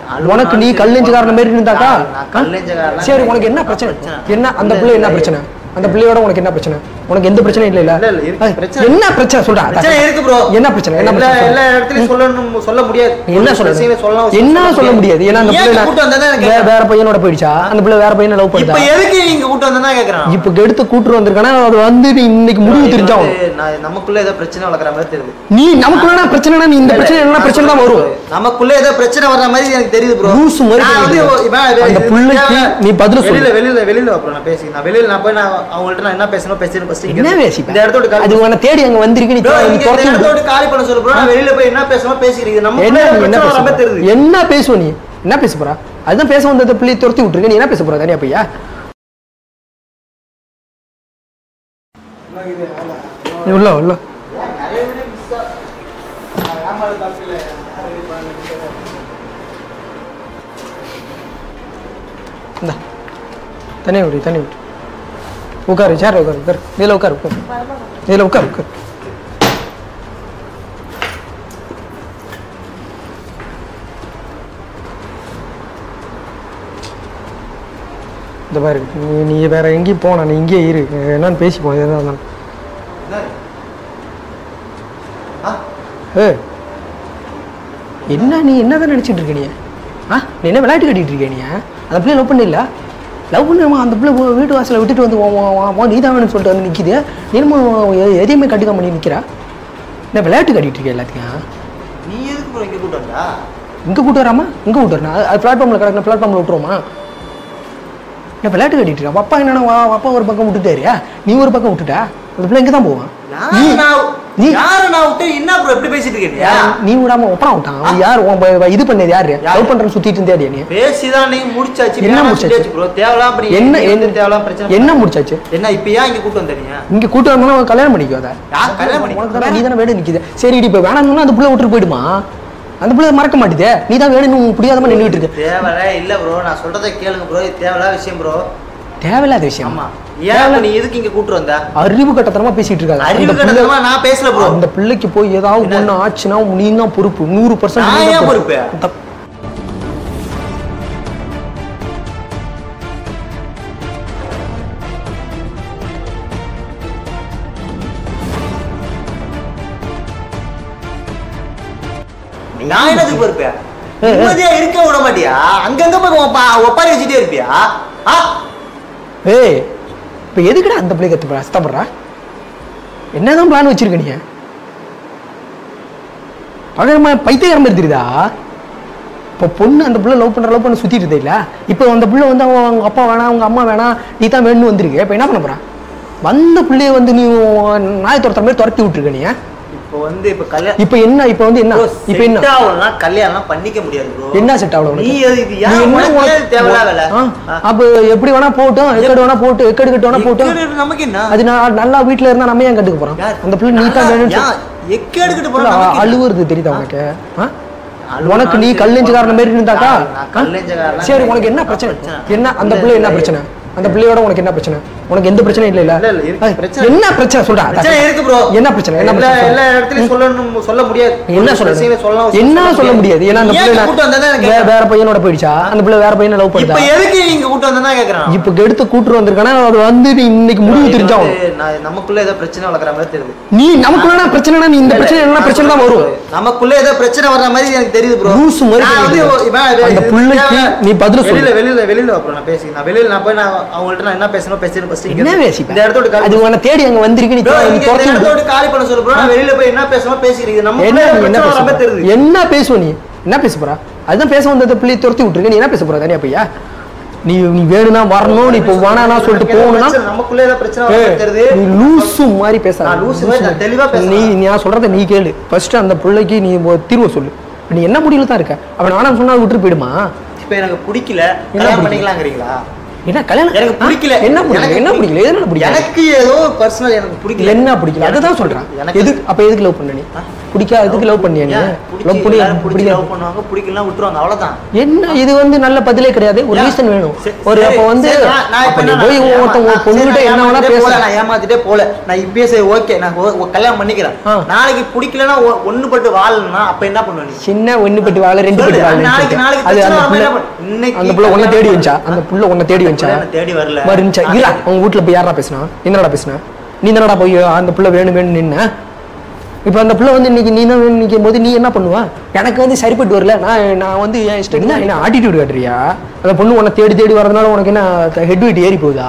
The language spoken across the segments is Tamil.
உனக்கு நீ கல்லெஞ்சுக்காரன மாதிரி இருந்தாக்கா நான் கல்லெஞ்சக்காரன்லாம் சரி உனக்கு என்ன பிரச்சனை என்ன அந்த பிள்ளை என்ன பிரச்சனை அந்த பிள்ளையோட உனக்கு என்ன பிரச்சனை உனக்கு எந்த பிரச்சனையும் இல்ல இல்ல இல்ல, இல்ல, இருக்கு. ஏய், பிரச்சனை. என்ன பிரச்சனை சொல்றா பிரச்சனை இருக்கு ப்ரோ என்ன பிரச்சனை என்ன எல்லா பிரச்சனை எல்லா இடத்துலயும் சொல்லணும் சொல்ல முடியாது என்ன ஒரு பிரச்சனையில சொல்றது சொல்லலாம் என்ன சொல்ல முடியாது ஏன்னா அந்த ஏன் பிள்ளை கூட்டு வந்தா எனக்கு வே- வேற பையனோட போயிடுச்சா அந்த பிள்ளை வேற பையனை லவ் இப்ப பண்ணுதா எதுக்கு நீங்க கூட்டு வந்தா கேக்குறான் இப்ப எடுத்து கூட்டு வந்திருக்கானா அது வந்து நீ இன்னைக்கு முடிவு தெரிஞ்சாகும் நான் நமக்குள்ள ஏதோ பிரச்சனை வளர்க்குற மாதிரி தெரியுது நீ நமக்குள்ள பிரச்சனைனா நீ இந்த பிரச்சனை என்ன பிரச்சனை தான் வரும் நமக்குள்ள ஏதோ பிரச்சனை வர்ற மாதிரி எனக்கு தெரியுது ப்ரோ லூசு மாதிரி தெரியுது. அந்த புள்ளைக்கு நீ பதில் சொல்லு. வெளியில வெளியில வெளியில அப்புறம் நான் பேசி நான் வெளியில நான் போய் நான் அவங்கள்ட்ட நான் என்ன பேசணும் பேசுறேன் ஃபர்ஸ்ட் என்ன பேசிப்ப இந்த இடத்தோட காலி அது உன்னை தேடி அங்க வந்திருக்கு நீ ப்ரோ நீ இங்க இந்த துரத்தி விடு. இடத்தோட காலி பண்ண சொல்லு ப்ரோ நான் வெளியில போய் என்ன பேசணும் பேசிக்கிறீங்க நம்ம என்ன நீ என்ன பிரச்சனை வர மாதிரி பேச தெரியுது என்ன பேசுவ நீ என்ன பேச போறா அதுதான் பேச வந்தது பிள்ளையை துரத்தி விட்டுருக்க நீ என்ன பேச போற தனியா பையா நீ உள்ள உள்ள இந்தா தனியா விடு தனியா விடு உட்காரு சேர் உட்காரு உட்காரு இதில் உட்காரு உட்காரு இதில் உட்காரு உட்காரு இந்த பாரு நீ நீ வேற எங்கேயும் போனா நீ இங்கேயே இரு என்னன்னு பேசிப்போம் எதாக இருந்தாலும் ஆ? ஏ என்ன நீ என்னதான் நினைச்சிட்டு இருக்க நீ ஆ நீ என்ன விளையாட்டு கட்டிட்டு இருக்க நீ அந்த பிள்ளை லவ் பண்ணல லவ் பண்ணுமா அந்த பிள்ளை உன் வீட்டு வாசலை விட்டுட்டு வந்து வா, வா, வா, வா, நீ தான் வேணும்னு சொல்லிட்டு வந்து நிற்கிது நீ என்னமோ எ- எதையுமே கட்டுக்காம நீ நிற்கிறா என்ன விளையாட்டு கட்டிட்டு இருக்க எல்லாத்தையும் நீ எதுக்கு ப்ரோ இங்க கூட்டு வந்தா இங்கே கூட்டு வராமா இங்கே கூட்டு வரணும் அது பிளாட்ஃபார்மில் கிடக்கு பிளாட்ஃபார்மில் விட்டுருமா என்ன விளையாட்டு கட்டிட்டு இருக்கா அப்பா என்னன்னா வா அப்பா ஒரு பக்கம் விட்டுட்டாரியா நீ ஒரு பக்கம் விட்டுட்டா அந்த பிள்ளை இங்கே தான் போவான் நீ யாரு நான் நீ யாரு நான் விட்டு என்ன ப்ரோ எப்படி பேசிட்டு இருக்கீங்க யார் நீ விடாம ஒப்பனா விட்டான் அவன் யார் உன் ப- ப- இது பண்ணது யாரு யாரு? லவ் பண்றேன்னு சுத்திட்டு இருந்தே நீ பேசிதான் நீ முடிச்சாச்சு என்ன வேணாம் முடிச்சாச்சு? சொல்லியாச்சு ப்ரோ தேவலாம் அப்படி என்ன என்ன என்ன தேவலாம் பிரச்சனை என்ன முடிச்சாச்சு என்ன இப்ப ஏன் இங்க கூட்டு வந்தீங்க இங்க கூட்டு வரணும்னா அவன் கல்யாணம் பண்ணிக்கோ அதை யார் கல்யாணம் பண்ணி உனக்கு தானே நீ தானே வேணும் நிக்குது சரி இப்ப வேணாம்னா அந்த புள்ள விட்டுட்டு போயிடுமா அந்த புள்ள மறக்க மாட்டேதே நீ தான் வேணும்னு உனக்கு புரியாதமா நின்றுட்டு இருக்க தேவையில்ல இல்ல ப்ரோ நான் சொல்றதை கேளுங்க ப்ரோ இது தேவையில்லாத விஷயம் ப்ரோ தேவையில்லாத விஷயம் ஆமா ஏன் இப்ப நீ எதுக்கு இங்க கூட்டு வந்த அறிவு கட்டத்தனமா பேசிட்டு இருக்காங்க அறிவு அந்த பிள்ளை- கட்டமா நான் பேசல ப்ரோ அந்த பிள்ளைக்கு போய் ஏதாவது என்ன? ஒண்ணு ஆச்சுன்னா நீ தான் பொறுப்பு நூறு நான் ஏன் பொறுப்பு? பர்சன்ட் நான் என்னதுக்கு பொறுப்பு நிம்மதியா இருக்க விட மாட்டியா அங்கங்க போய் உன் பா- ஒப்பாரி வச்சுட்டே இருப்பியா ஆ? ஏய் இப்போ எதுக்குடா அந்த பிள்ளை கத்து கஷ்டப்படுறா என்னதான் பிளான் வச்சிருக்க நீ பகரமா பைத்தியக்கார மாதிரி தெரியுதா இப்போ பொண்ணு அந்த பிள்ளை லவ் பண்ற லவ் பண்ண சுத்திட்டு இருந்தே இல்ல இப்போ அந்த பிள்ளை வந்து அவன் அவங்க அப்பா வேணாம் அவங்க அம்மா வேணாம் நீ தான் வேணும்னு வந்திருக்கு இப்போ என்ன பண்ண போறான் வந்த பிள்ளைய வந்து நீ உன் நாய் துரத்துற மாதிரி துரத்தி விட்டுருக்க நீ இப்போ வந்து இப்ப கல்யாணம் இப்போ என்ன இப்போ வந்து என்ன இப்போ என்ன செட் ஆகலனா கல்யாணம் பண்ணிக்க முடியாது ப்ரோ என்ன செட் ஆகல நீ உனக்கு எது- இது நீ ஏன் என்ன உனக்கு உனக்கு- ஏன் தேவையில்லாத வேலை ஆ, ஆ. அப்ப எப்படி வேணா போட்டும் எக்கடு வேணா போட்டு எக்கடு கட்டு வேணா போட்டும் எக்கேடு நமக்கு என்ன அது நான் நல்லா வீட்ல இருந்தா நம்ம ஏன் கண்டுக்க போறோம் யார்? அந்த பிள்ளை நீ தான் வேணும்னு யா, சொல்லி- எக்க எடுக்கிட்டு பிள்ளை போறா நமக்கு என்ன? அழுவுறது தெரியுதா உனக்கு ஆ? அழுவுறது உனக்கு நீ சரி, கல்லெஞ்சுக்காரன மாதிரி இருந்தாக்கா நான் நான் கல்லெஞ்சக்காரன்லாம் சரி உனக்கு என்ன பிரச்சனை என்ன அந்த பிள்ளை என்ன பிரச்சனை அந்த பிள்ளையோட உனக்கு என்ன பிரச்சனை உனக்கு எந்த பிரச்சனையும் இல்ல இல்ல இல்ல, இல்ல, இருக்கு. ஏய், பிரச்சனை. என்ன பிரச்சனை சொல்றா பிரச்சனை இருக்கு ப்ரோ என்ன பிரச்சனை என்ன எல்லா பிரச்சனை எல்லா இடத்துலயும் சொல்லணும் சொல்ல முடியாது என்ன ஒரு பிரச்சனையில சொல்லலாம் சொல்றது என்ன சொல்ல முடியாது ஏன்னா அந்த ஏன் பிள்ளை கூட்டு வந்தா எனக்கு வே- வேற பையனோட போயிடுச்சா அந்த பிள்ளை வேற பையனை லவ் இப்ப பண்ணுதா எதுக்கு நீங்க கூட்டு வந்தா கேக்குறான் இப்ப எடுத்து கூட்டு வந்திருக்கானா அது வந்து நீ இன்னைக்கு முடிவு தெரிஞ்சாகும் நான் நமக்குள்ள ஏதோ பிரச்சனை வளர்க்குற மாதிரி தெரியுது நீ நமக்குள்ள பிரச்சனைனா நீ இந்த பிரச்சனை என்ன பிரச்சனை தான் வரும் நமக்குள்ள ஏதோ பிரச்சனை வர்ற மாதிரி எனக்கு தெரியுது ப்ரோ லூசு மாதிரி தெரியுது. அந்த புள்ளைக்கு நீ பதில் சொல்லு. வெளியில வெளியில வெளியில அப்புறம் நான் பேசி நான் வெளியில நான் போய் நான் அவங்கள்ட்ட நான் என்ன பேசணும் பேசுறேன் ஃபர்ஸ்ட் என்ன பேசிப்ப இந்த இடத்தோட காலி அது உன்னை தேடி அங்க வந்திருக்கு நீ bro, நீ இங்க இந்த துரத்தி விடு. இடத்தோட காலி பண்ண சொல்லு ப்ரோ நான் வெளியில போய் என்ன பேசணும் பேசிக்கிறீங்க நம்ம என்ன நீ என்ன பிரச்சனை வர பேச மாதிரி தெரியுது போற? என்ன பேசுவ நீ என்ன பேச போறா அதுதான் பேச வந்தது பிள்ளையை துரத்தி விட்டுருக்க நீ என்ன பேச போற தனியா பையா நீ நீ வேணும்னா வரணும் நீ இப்போ வேணாம்னா சொல்லிட்டு போகணும்னா பிரச்சனை, நமக்குள்ள ஏதோ பிரச்சனை வர ஏய், மாதிரி தெரியுது நீ லூசு மாதிரி பேச நான் லூசு மாதிரி நான் தெளிவா பேசுறேன். நீ நீ நான் சொல்றத நீ கேளு ஃபர்ஸ்ட் அந்த பிள்ளைக்கு நீ ஒரு தீர்வு சொல்லு நீ என்ன முடியல தான் இருக்க அவன் வேணாம் சொன்னா விட்டுட்டு போயிடுமா இப்ப எனக்கு பிடிக்கல என்ன கல்யாணம் பிடிக்கல? பண்ணிக்கலாங்கிறீங்களா என்ன கல்யாணம் எனக்கு பிடிக்கல என்ன பிடிக்கல எனக்கு என்ன பிடிக்கல எதனால பிடிக்கல எனக்கு ஏதோ பர்சனல் எனக்கு பிடிக்கல என்ன பிடிக்கல அதுதான் சொல்றேன் எனக்கு எது அப்ப எதுக்கு லவ் பண்ண நீ பிடிக்காததுக்கு லவ் பண்ணியா நீ லவ் பண்ணி பிடிச்சி பிடிக்காது லவ் பண்ணுவாங்க பிடிக்கலாம் விட்டுருவாங்க அவ்வளவுதான் என்ன இது வந்து நல்ல பதிலே கிடையாது ஒரு ஏன்? ரீசன் வேணும் சரி, ஒரு சரி, அப்ப வந்து சரி, நான்- நான் இப்ப அப்ப நீ என்ன போய் நான் ஒருத்தன் ஏமா- பொண்ணுகிட்ட சரி, என்ன நான் வேணா ஏமாத்திட்டே போல, பேச நான் ஏமாத்திட்டே போல நான் இப்பயே சரி ஓகே நான் ஒ- ஒ- கல்யாணம் பண்ணிக்கிறேன் ஆ. நாளைக்கு பிடிக்கலன்னா ஒ- ஒண்ணு பட்டு வாழணும்னா அப்ப என்ன பண்ணுவ நீ சின்ன ஒண்ணு பட்டி வாழ ரெண்டு பட்டி சொல்லு, வாழ நாளைக்கு- நாளைக்கு அது அந்த பிரச்சனை புள்ள வரும்போது என்ன பண்ண- இன்னைக்கு அந்த புள்ள உன்னை தேடி கல்யாணம் வந்துச்சா அந்த புள்ள உன்னை தேடி வந்துச்சா புள்ள என்னை தேடி வரல. வருச்சா அது- இல்ல உங்க வீட்ல போய் யாரா பேசினா என்னடா பேசினா நீ தானடா போய் அந்த புள்ள வேணும் வேணும் நின்ன இப்போ அந்த புள்ள வந்து இன்னைக்கு நீ தான் வேணும் நிற்கும் போது நீ என்ன பண்ணுவ எனக்கு வந்து சரிப்பட்டு வரல நான் நான் வந்து என் இஷ்டம் என்ன என்ன ஆட்டிடியூட் காட்டுறியா அந்த பொண்ணு உன்னை தேடி தேடி வரதுனால உனக்கு என்ன ஹெட் வெயிட் ஏறி போகுதா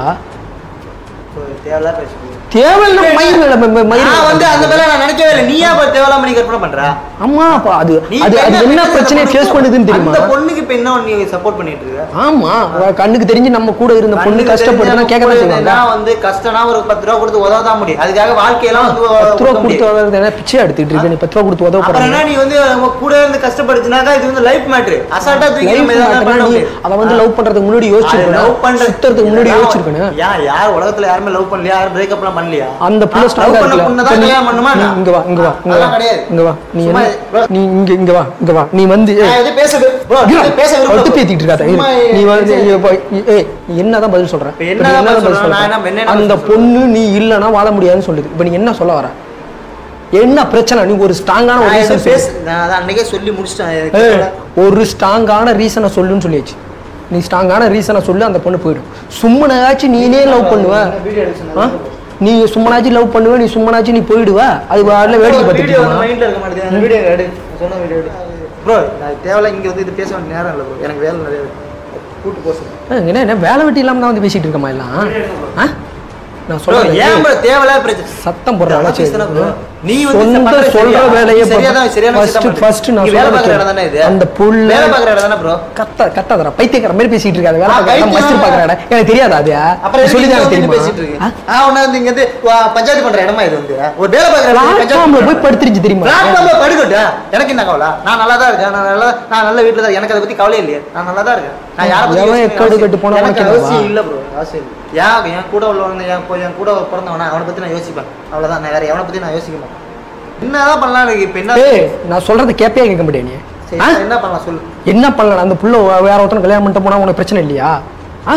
தேவையில்லாத பேசுறது. தேவையில்ல மயிர் வேலை, ம- ம- மயிர் நான் வந்து அந்த வேலை. வேலை நான் நினைக்கவே இல்லை நீயா இப்ப தேவையில்லாம நீ கற்பனை பண்ற ஆமா அப்ப அது நீ அது இப்ப அது என்ன பண்ணி பிரச்சனையை அந்த ஃபேஸ் பண்ணுதுன்னு தெரியுமா அந்த பொண்ணுக்கு இப்ப என்ன நீ சப்போர்ட் பண்ணிட்டு இருக்க ஆமா அவ கண்ணுக்கு தெரிஞ்சு நம்ம கூட இருந்த பொண்ணு கண்ணுக்கு கஷ்டப்படுதுன்னா தெரிஞ்ச கேட்க தான் பொண்ணு செய்வாங்க என்னன்னா வந்து கஷ்டம்னா ஒரு பத்து ரூபா கொடுத்து உதவ தான் முடியும் அதுக்காக வாழ்க்கையெல்லாம் வந்து பத்து ரூபா கொடுக்க கொடுத்து முடியாது. உதவுறது என்ன பிச்சை எடுத்துட்டு இருக்க நீ பத்து ரூபா கொடுத்து உதவ அப்புறம் போறாங்க என்ன நீ வந்து உங்க கூட இருந்து கஷ்டப்படுச்சுனாக்கா இது வந்து லைஃப் மேட்ரு அசால்ட்டா தூக்கி லைஃப் நம்ம எதாவது பண்ண நீ முடியாது. அதை வந்து ஆ. லவ் பண்றதுக்கு முன்னாடி அது love யோசிச்சிருக்கணும் பண்றது- சுத்தறதுக்கு முன்னாடி இதெல்லாம் யோசிச்சிருக்கணும் ஏன் யார் உலகத்துல யாருமே லவ் பண்ணலையா யாரும் பிரேக்கப் எல்லாம் பண்ணலையா அந்த புள்ள ஆ, ஸ்ட்ராங்கா love பண்ண இருக்குல்ல பொண்ணை இப்ப தான் நீ- கல்யாணம் பண்ணுமா நீ என்ன? இங்க வா இங்க வா இங்க வா அதெல்லாம் கிடையாது. இங்க வா நீ சும்மா என்ன bro. நீ இங்க இங்க வா இங்க வா நீ வந்து நான் எதுவும் பேச வி- bro, இரு, எதுவும் பேச விரும்பல ஒட்டு bro. பேத்திட்டு இருக்காத இரு. சும்மா நீ வந்து பேச- இப்ப, ஏய் நீ என்னதான் பதில் சொல்ற இப்ப இப்ப என்னதான் நீ என்னதான் பதில் பதில் சொல்றேன்? நான் சொல்ற என்ன- என்ன அந்த பதில் பொண்ணு நீ இல்லனா வாழ முடியாதுன்னு சொல்லுது இப்ப நீ என்ன சொல்ல வர என்ன பிரச்சனை நீ ஒரு ஸ்ட்ராங்கான ஒரு நான் ரீசன் எதுவும் பேச நான் அதான் அன்னைக்கே சொல்லி முடிச்சிட்டேன் எனக்கு ஏய், தெரியல. ஒரு ஸ்ட்ராங்கான ரீசனை சொல்லுன்னு சொல்லியாச்சு நீ ஸ்ட்ராங்கான ரீசனை சொல்லு அந்த பொண்ணு போயிடும் சும்மனாச்சும் நீனே லவ் பண்ணுவ வீடியோ எடுக்க ஆ? சொன்னது. நீ சும்மனாச்சும் லவ் பண்ணுவ நீ சும்மனாச்சும் நீ போயிடுவ அது வாரில் வேடிக்கை வீடியோ பார்த்துட்டு வந்து மைண்ட்ல இருக்க மாட்டேங்குது அந்த வீடியோ எடு நான் சொன்ன வீடியோ எடு ப்ரோ நான் தேவையில்ல இங்க வந்து இது பேச வேண்டிய நேரம் இல்லை ப்ரோ எனக்கு வேலை நிறைய இருக்கு. கூட்டு போக சொல்லுங்க என்ன என்ன வேலை வெட்டி இல்லாம தான் வந்து பேசிட்டு இருக்கமா எல்லாம் ஆ? நான் ப்ரோ சொல்றேன் ஏன் ப்ரோ தேவையில்லாத பிரச்சனை சத்தம் போடுற இதெல்லாம் ஆளாச்சு. பேசுனா bro. நீ வந்து சொந்த பண்றது சொல்ற சரியா? வேலையை நீ சரியா தான் சரியான first- விஷயம் தான் first பண்ற. நான் நீ வேலை சொல்றது பார்க்குற கேளு. இடம் தானே இது அந்த புள்ள வேலை பார்க்குற இடம் தானே ப்ரோ கத்த கத்தாதடா பைத்தியக்கார மாதிரி பேசிட்டு இருக்காது வேலை ஆ, பார்க்கற பைத்தியம். மஸ்டர் பார்க்கற இடம் எனக்கு தெரியாதா அது அப்புறம் நீ சொல்லி சொல்லி தான் தான் தெரியுமா பேசிட்டு இருக்கு ஆ? ஆ உன்ன வந்து இங்க வந்து வா, பஞ்சாயத்து பண்ற இடமா இது வந்து ஒரு வேலை பார்க்குற இடம் பிளாட்ஃபார்ம்ல பஞ்சாயத்து போய் படுத்துருச்சு தெரியுமா பிளாட்ஃபார்ம்ல படுக்கட்டும் எனக்கு என்ன கவலை நான் நல்லா தான் இருக்கேன் நான் நல்லா நான் நல்ல வீட்டுல தான் எனக்கு அதை பத்தி கவலை இல்லையே நான் நல்லா தான் இருக்கேன் நான் யாரை பத்தி எவன் யோசிக்கணும் எக்கேடு அவசியம் கெட்டு போனா எனக்கு உனக்கு என்னவா? அவசியம் இல்ல ப்ரோ அவசியம் இல்லை. ஏன் என் கூட உள்ளவங்க என் இப்போ என் கூட பிறந்தவனா அவனை பத்தி நான் யோசிப்பேன் அவ்வளவுதான் நான் வேற எவனை பத்தி நான் யோசிக்க மாட்டேன் என்னதான் பண்ணலாம் எனக்கு இப்ப என்ன ஏய் நான் சொல்றத கேப்பே கேட்க மாட்டேன் நீ சரி, ஆ? என்ன பண்ணலாம் சொல்லு என்ன பண்ணலாம் அந்த புள்ள வேற ஒருத்தன் கல்யாணம் பண்ணிட்டு போனா உனக்கு பிரச்சனை இல்லையா ஆ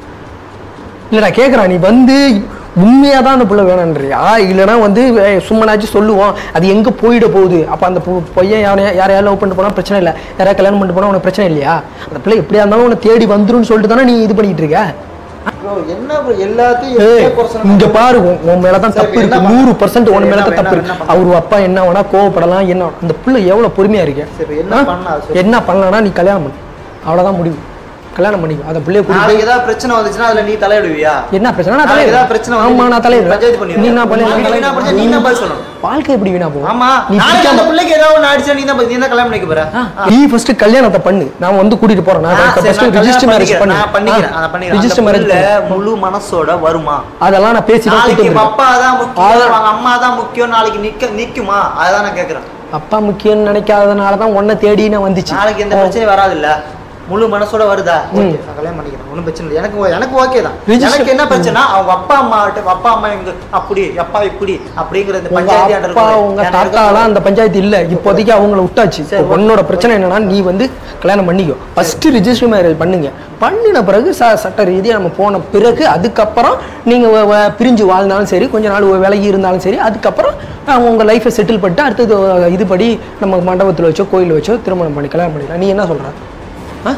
இல்லடா கேக்குறேன் நீ வந்து உண்மையா தான் அந்த புள்ள வேணான்றியா இல்லைன்னா வந்து ஏய், சும்மனாச்சும் சொல்லுவோம் அது எங்க போயிட போகுது அப்ப அந்த பொ- பையன் யாரையா யாரையா லவ் பண்ணிட்டு போனா பிரச்சனை இல்லை யாரையா கல்யாணம் பண்ணிட்டு போனா உனக்கு பிரச்சனை இல்லையா அந்த பிள்ளை எப்படியா இருந்தாலும் உன்னை தேடி வந்துரும்னு சொல்லிட்டு தானே நீ இது பண்ணிட்டு இருக்க ப்ரோ என்ன ப்ரோ எல்லாத்தையும் ஏய், எப்படியே குறை சொல்ல இங்க பாரு உன் உன் மேலதான் சரி, தப்பு இப்ப என்ன இருக்கு பண்ணலாம்? நூறு பர்சன்ட் உன் சரி, மேல என்ன தான் தப்பு வேணா- இருக்கு என்ன அவர் அப்பா என்ன வேணா கோவப்படலாம் என்ன அந்த புள்ள எவ்வளவு பொறுமையா இருக்கு சரி, இப்ப என்ன ஆ? பண்ணலாம் அது சொல்லு. என்ன பண்ணலாம்னா நீ கல்யாணம் பண்ணு அவ்வளவுதான் முடிவு கல்யாணம் பண்ணிக்கோ அந்த பிள்ளைய கூட்டி நாளைக்கு ஏதாவது பிரச்சனை வந்துச்சுன்னா அதுல நீ தலையிடுவியா என்ன பிரச்சனை நான் நாளைக்கு ஏதாவது தலையிடுறேன் பிரச்சனை ஆமா வந்து நான் தலையிடுறேன் பஞ்சாயத்து பண்ணிடுவியா? நீ நான் நாளைக்கு என்ன பிரச்சனை? நீ தான் பதில் சொல்லணும். வாழ்க்கை எப்படி வீணா போகும் ஆமா நீ நாளைக்கு பிடிக்காம- அந்த பிள்ளைக்கு ஏதாவது ஒண்ணு ஆயிடுச்சா நீ தான் நீ தான் கல்யாணம் பண்ணிக்க போற ஆ, நீ ஃபர்ஸ்ட் கல்யாணத்தை பண்ணு நான் வந்து கூட்டிட்டு போறேன் நான் ஆ, சரி, ஃபர்ஸ்ட் நான் ரிஜிஸ்டர் கல்யாணம் மேரேஜ் பண்ணிக்கிறேன். பண்ணு நான் பண்ணிக்கிறேன் அதை பண்ணிக்கிறேன் ரிஜிஸ்டர் அந்த மேரேஜ் புள்ள முழு மனசோட வருமா அதெல்லாம் நான் பேசி தான் நாளைக்கு கூட்டிட்டு இப்ப வந்திருக்கேன். அப்பா தான் முக்கியம் அதான். அவங்க அம்மா தான் முக்கியம் நாளைக்கு நிக்க நிக்குமா அதான் நான் கேக்குறேன் அப்பா முக்கியம்னு நினைக்காதனால தான் உன்னை தேடி நான் வந்துச்சு நாளைக்கு எந்த பிரச்சனையும் வராது இல்ல முழு மனசோட வருதா ஓகே நான் கல்யாணம் பண்ணிக்கிறேன் ஒன்றும் பிரச்சனை இல்லை எனக்கு எனக்கு ஓகே தான் Register- எனக்கு என்ன பிரச்சனை அவங்க அப்பா அம்மா அப்பா அம்மா எங்க அப்படி அப்பா இப்படி அப்படிங்கிற இந்த உங்க பஞ்சாயத்து அப்பா உங்க தாத்தாலாம் அந்த பஞ்சாயத்து இல்ல இப்போதைக்கு அவங்கள விட்டாச்சு சரி, இப்போ உன்னோட பிரச்சனை என்னன்னா நீ வந்து கல்யாணம் பண்ணிக்கோ ஃபர்ஸ்ட் ரிஜிஸ்டர் மேரேஜ் பண்ணுங்க பண்ணின பிறகு ச சட்ட ரீதியாக நம்ம போன பிறகு அதுக்கப்புறம் நீங்க வ- வ- பிரிஞ்சு வாழ்ந்தாலும் சரி கொஞ்ச நாள் விலகி இருந்தாலும் சரி அதுக்கப்புறம் அஹ், உங்க லைஃப்பை செட்டில் பண்ணிட்டு அடுத்தது அஹ், இதுபடி நம்ம மண்டபத்தில் வச்சோ கோயில் வச்சோ திருமணம் பண்ணி கல்யாணம் பண்ணிக்கலாம் நீ என்ன சொல்ற ஆ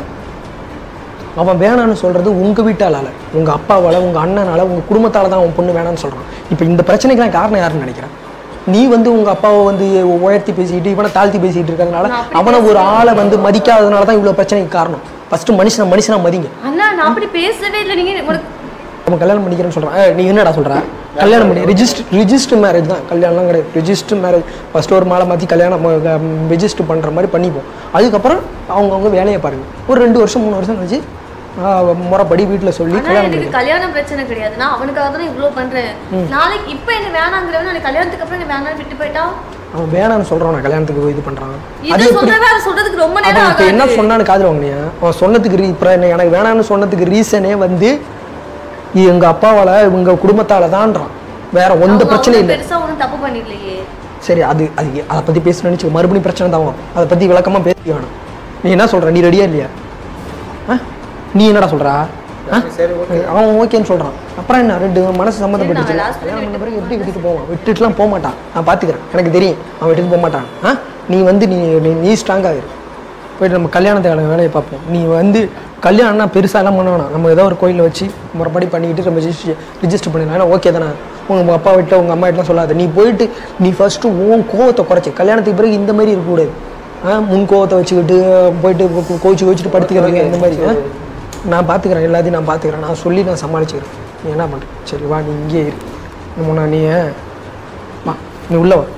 அவன் வேணான்னு சொல்றது உங்க வீட்டால உங்க அப்பாவால உங்க அண்ணனால உங்க குடும்பத்தால தான் அவன் பொண்ணு வேணான்னு சொல்றான் இப்போ இந்த பிரச்சனைக்கெல்லாம் காரணம் யாருன்னு நினைக்கிறேன் நீ வந்து உங்க அப்பாவை வந்து உயர்த்தி பேசிக்கிட்டு இவனை தாழ்த்தி பேசிட்டு இருக்கிறதுனால நான் அப்படி அவனை ஒரு ஆளை வந்து மதிக்காததுனால தான் இவ்வளவு பிரச்சனைக்கு காரணம் ஃபர்ஸ்ட் மனுஷனை மனுஷனா மதிங்க அண்ணா நான் அப்படி பேசவே இல்லை நீங்க உனக்கு அவன் கல்யாணம் பண்ணிக்கிறேன்னு சொல்றான் ஏய், நீ என்னடா சொல்ற கல்யாணம் பண்ணி ரிஜிஸ்டர் ரிஜிஸ்டர் மேரேஜ் தான் கல்யாணம்லாம் கிடையாது ரிஜிஸ்டர் மேரேஜ் ஃபர்ஸ்ட் ஒரு மாலை மாற்றி கல்யாணம் ரிஜிஸ்டர் பண்ற மாதிரி பண்ணிப்போம் அதுக்கப்புறம் அவங்கவுங்க வேலையை பாருங்க ஒரு ரெண்டு வருஷம் மூணு வருஷம் கழிச்சு ஆஹ், முறைப்படி வீட்டில் சொல்லி ஆனா கல்யாணம் எனக்கு பண்ணிக்கலாம் கல்யாணம் பிரச்சனை கிடையாது நான் அவனுக்காக தான் இவ்வளவு பண்றேன் நாளைக்கு இப்ப என்ன வேணாங்கிறவன் நாளைக்கு கல்யாணத்துக்கு அப்புறம் என்ன வேணாம்னு விட்டு போயிட்டா அவன் வேணாம்னு சொல்றான் நான் கல்யாணத்துக்கு இது பண்றான் அது இது எப்படி சொல்றவே அதை சொல்றதுக்கு ரொம்ப நேரம் அவன் இப்போ என்ன ஆகாது சொன்னான்னு காதுல வாங்கினியா அவன் சொன்னதுக்கு ரீ இப்போ என்ன எனக்கு வேணாம்னு சொன்னதுக்கு ரீசனே வந்து இது எங்க அப்பாவால இவங்க குடும்பத்தால தான்றான் வேற எந்த அவங்க பிரச்சனையும் ஒண்ணும் இல்லை பெருசா ஒண்ணும் தப்பு பண்ணிடலையே சரி அது அது அதை பற்றி பேச நினச்சி மறுபடியும் பிரச்சனை தான் வரும் அதை பற்றி விளக்கமாக பேச வேணும் நீ என்ன சொல்கிற நீ ரெடியா இல்லையா ஆ நீ என்னடா சொல்கிறா ஆ சரி ஓகே அவன் ஓகேன்னு சொல்கிறான் அப்புறம் என்ன ரெண்டு மனசு சரி, சம்மந்தப்பட்டுச்சு நான் last கல்யாணம் பண்ண பிறகு எப்படி விட்டுட்டு போவான் விட்டுட்டுலாம் போக மாட்டான் நான் பார்த்துக்கிறேன் எனக்கு தெரியும் அவன் விட்டுட்டு போக மாட்டான் ஆ நீ வந்து நீ நீ- நீ ஸ்ட்ராங்காக இரு போயிட்டு நம்ம கல்யாணத்தை வேலையை பார்ப்போம் நீ வந்து கல்யாணம்னா பெருசாலாம் பண்ண வேணாம் நம்ம ஏதோ ஒரு கோயிலில் வச்சு முறைப்படி பண்ணிக்கிட்டு நம்ம ரிஜிஸ்டர் ரிஜிஸ்டர் பண்ணிடலாம் ஏன்னா ஓகே தானே உங்கள் அப்பா வீட்டில் உங்கள் அம்மா வீட்டிலாம் சொல்லாத நீ போயிட்டு நீ ஃபஸ்ட்டு உன் கோவத்தை குறைச்சி கல்யாணத்துக்கு பிறகு இந்த மாதிரி இருக்கக்கூடாது ஆ முன் கோவத்தை வச்சுக்கிட்டு போயிட்டு கோ- கோச்சு வச்சுட்டு படுத்துக்கிறது இந்த மாதிரி ஆ? நான் பார்த்துக்கிறேன் எல்லாத்தையும் நான் பார்த்துக்கிறேன் நான் சொல்லி நான் சமாளிச்சுக்கிறேன் நீ என்ன பண்ணுற சரி வா நீ இங்கே இரு நம்ம நான் நீ வா நீ உள்ள வா